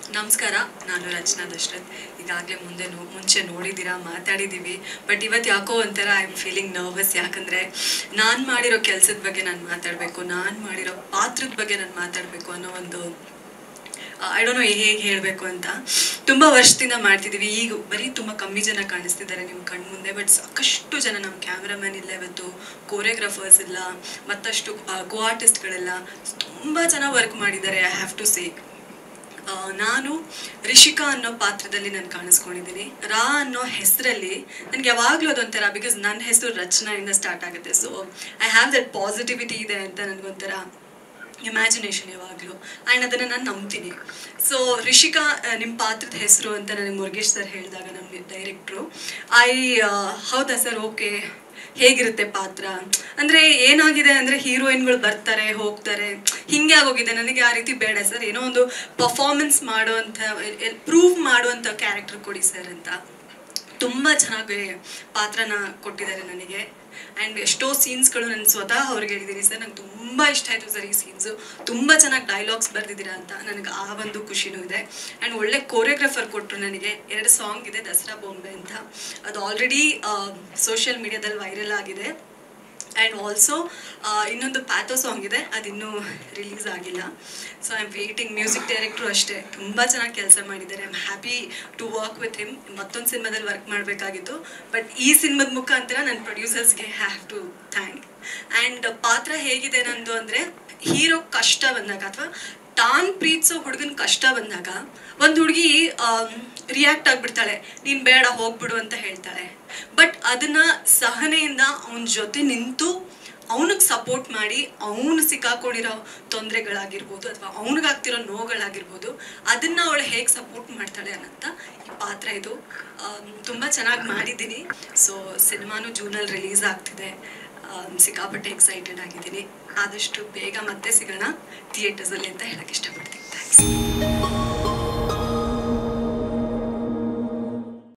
ನಮಸ್ಕಾರ ನಾನು ರಚನಾ ದಶರಥ್ ಈಗಾಗಲೇ ಮುಂದೆ ನೋ ಮುಂಚೆ ನೋಡಿದ್ದೀರಾ ಮಾತಾಡಿದ್ದೀವಿ ಬಟ್ ಇವತ್ತು ಯಾಕೋ ಒಂಥರ ಐ ಆಮ್ ಫೀಲಿಂಗ್ ನರ್ವಸ್ ಯಾಕಂದರೆ ನಾನು ಮಾಡಿರೋ ಕೆಲಸದ ಬಗ್ಗೆ ನಾನು ಮಾತಾಡಬೇಕು ನಾನು ಮಾಡಿರೋ ಪಾತ್ರದ ಬಗ್ಗೆ ನಾನು ಮಾತಾಡಬೇಕು ಅನ್ನೋ ಒಂದು ಐ ಡೋಂಟ್ ನೋ ಹೇಗೆ ಹೇಳಬೇಕು ಅಂತ ತುಂಬ ವರ್ಷದಿಂದ ಮಾಡ್ತಿದ್ದೀವಿ ಈಗ ಬರೀ ತುಂಬ ಕಮ್ಮಿ ಜನ ಕಾಣಿಸ್ತಿದ್ದಾರೆ ನಿಮ್ಮ ಕಣ್ಮುಂದೆ ಬಟ್ ಸಾಕಷ್ಟು ಜನ ನಮ್ಮ ಕ್ಯಾಮ್ರಾಮನ್ ಇಲ್ಲ ಇವತ್ತು ಕೋರಿಯೋಗ್ರಾಫರ್ಸ್ ಇಲ್ಲ ಮತ್ತಷ್ಟು ಕೋ ಆರ್ಟಿಸ್ಟ್ಗಳೆಲ್ಲ ತುಂಬ ಜನ ವರ್ಕ್ ಮಾಡಿದ್ದಾರೆ ಐ ಹ್ಯಾವ್ ಟು ಸೇ ಆ, ನಾನು ರಿಷಿಕಾ ಅನ್ನೋ ಪಾತ್ರದಲ್ಲಿ ನಾನು ಕಾಣಿಸ್ಕೊಂಡಿದ್ದೀನಿ ರಾ ಅನ್ನೋ ಹೆಸರಲ್ಲಿ ನನಗೆ ಯಾವಾಗಲೂ ಅದೊಂಥರ ಬಿಕಾಸ್ ನನ್ನ ಹೆಸರು ರಚನಾಯಿಂದ ಸ್ಟಾರ್ಟ್ ಆಗುತ್ತೆ so I have that positivity ಇದೆ ಅಂತ ನನಗೊಂಥರ ಇಮ್ಯಾಜಿನೇಷನ್ ಯಾವಾಗಲೂ ಆ್ಯಂಡ್ ಅದನ್ನು ನಾನು ನಂಬ್ತೀನಿ ಸೊ ರಿಷಿಕಾ ನಿಮ್ಮ ಪಾತ್ರದ ಹೆಸರು ಅಂತ ನನಗೆ ಮುರುಗೇಶ್ ಸರ್ ಹೇಳಿದಾಗ ನಮ್ಮ ಡೈರೆಕ್ಟ್ರು ಐ ಹೌದಾ ಸರ್ ಓಕೆ ಹೇಗಿರುತ್ತೆ ಪಾತ್ರ ಅಂದರೆ ಏನಾಗಿದೆ ಅಂದರೆ ಹೀರೋಯಿನ್ಗಳು ಬರ್ತಾರೆ ಹೋಗ್ತಾರೆ ಹಿಂಗೆ ಆಗೋಗಿದೆ ನನಗೆ ಆ ರೀತಿ ಬೇಡ ಸರ್ ಏನೋ ಒಂದು ಪರ್ಫಾರ್ಮೆನ್ಸ್ ಮಾಡುವಂಥ ಪ್ರೂವ್ ಮಾಡುವಂಥ ಕ್ಯಾರೆಕ್ಟರ್ ಕೊಡಿ ಸರ್ ಅಂತ ತುಂಬ ಚೆನ್ನಾಗಿ ಪಾತ್ರನ ಕೊಟ್ಟಿದ್ದಾರೆ ನನಗೆ ಆ್ಯಂಡ್ ಎಷ್ಟೋ ಸೀನ್ಸ್ಗಳು ನಾನು ಸ್ವತಃ ಅವ್ರಿಗೆ ಹೇಳಿದ್ದೀನಿ ಸರ್ ನಂಗೆ ತುಂಬ ಇಷ್ಟ ಆಯಿತು ಸರ್ ಈ ಸೀನ್ಸು ತುಂಬ ಚೆನ್ನಾಗಿ ಡೈಲಾಗ್ಸ್ ಬರೆದಿದ್ದೀರಾ ಅಂತ ನನಗೆ ಆ ಒಂದು ಖುಷಿನೂ ಇದೆ ಆ್ಯಂಡ್ ಒಳ್ಳೆ ಕೋರಿಯೋಗ್ರಾಫರ್ ಕೊಟ್ಟರು ನನಗೆ ಎರಡು ಸಾಂಗ್ ಇದೆ ದಸರಾ ಬೊಂಬೆ ಅಂತ ಅದು ಆಲ್ರೆಡಿ ಸೋಷಿಯಲ್ ಮೀಡಿಯಾದಲ್ಲಿ ವೈರಲ್ ಆಗಿದೆ ಆ್ಯಂಡ್ ಆಲ್ಸೋ ಇನ್ನೊಂದು ಪ್ಯಾಥೋ ಸಾಂಗ್ ಇದೆ ಅದಿನ್ನೂ ರಿಲೀಸ್ ಆಗಿಲ್ಲ so I am waiting music director ಅಷ್ಟೇ ತುಂಬ ಚೆನ್ನಾಗಿ ಕೆಲಸ ಮಾಡಿದ್ದಾರೆ I am happy to work with him ಮತ್ತೊಂದು ಸಿನಿಮಾದಲ್ಲಿ ವರ್ಕ್ ಮಾಡಬೇಕಾಗಿತ್ತು ಬಟ್ ಈ ಸಿನಿಮಾದ ಮುಖಾಂತರ ನನ್ನ ಪ್ರೊಡ್ಯೂಸರ್ಸ್ಗೆ ಹ್ಯಾವ್ ಟು ಥ್ಯಾಂಕ್ ಆ್ಯಂಡ್ ಪಾತ್ರ ಹೇಗಿದೆ ನಂದು ಅಂದರೆ ಹೀರೋ ಕಷ್ಟ ಬಂದಾಗ ಅಥವಾ ತಾನು ಪ್ರೀತಿಸೋ ಹುಡುಗನ ಕಷ್ಟ ಬಂದಾಗ ಒಂದು ಹುಡುಗಿ ರಿಯಾಕ್ಟ್ ಆಗ್ಬಿಡ್ತಾಳೆ ನೀನು ಬೇಡ ಹೋಗ್ಬಿಡು ಅಂತ ಹೇಳ್ತಾಳೆ ಬಟ್ ಅದನ್ನ ಸಹನೆಯಿಂದ ಅವನ ಜೊತೆ ನಿಂತು ಅವನಿಗೆ ಸಪೋರ್ಟ್ ಮಾಡಿ ಅವನು ಸಿಕ್ಕಾಕೊಂಡಿರೋ ತೊಂದರೆಗಳಾಗಿರ್ಬೋದು ಅಥವಾ ಅವನಿಗಾಗ್ತಿರೋ ನೋವುಗಳಾಗಿರ್ಬೋದು ಅದನ್ನ ಅವಳು ಹೇಗೆ ಸಪೋರ್ಟ್ ಮಾಡ್ತಾಳೆ ಅನ್ನಂತ ಈ ಪಾತ್ರ ಇದು ಆಮ್, ತುಂಬ ಚೆನ್ನಾಗಿ ಮಾಡಿದ್ದೀನಿ ಸೊ ಸಿನಿಮಾನು ಜೂನಲ್ಲಿ ರಿಲೀಸ್ ಆಗ್ತಿದೆ ಆಮ್, ಸಿಕ್ಕಾಪಟ್ಟೆ ಎಕ್ಸೈಟೆಡ್ ಆಗಿದ್ದೀನಿ ಆದಷ್ಟು ಬೇಗ ಮತ್ತೆ ಸಿಗೋಣ ಥಿಯೇಟರ್ಸಲ್ಲಿ ಅಂತ ಹೇಳಕ್ಕೆ ಇಷ್ಟಪಡ್ತೀನಿ ಥ್ಯಾಂಕ್ಸ್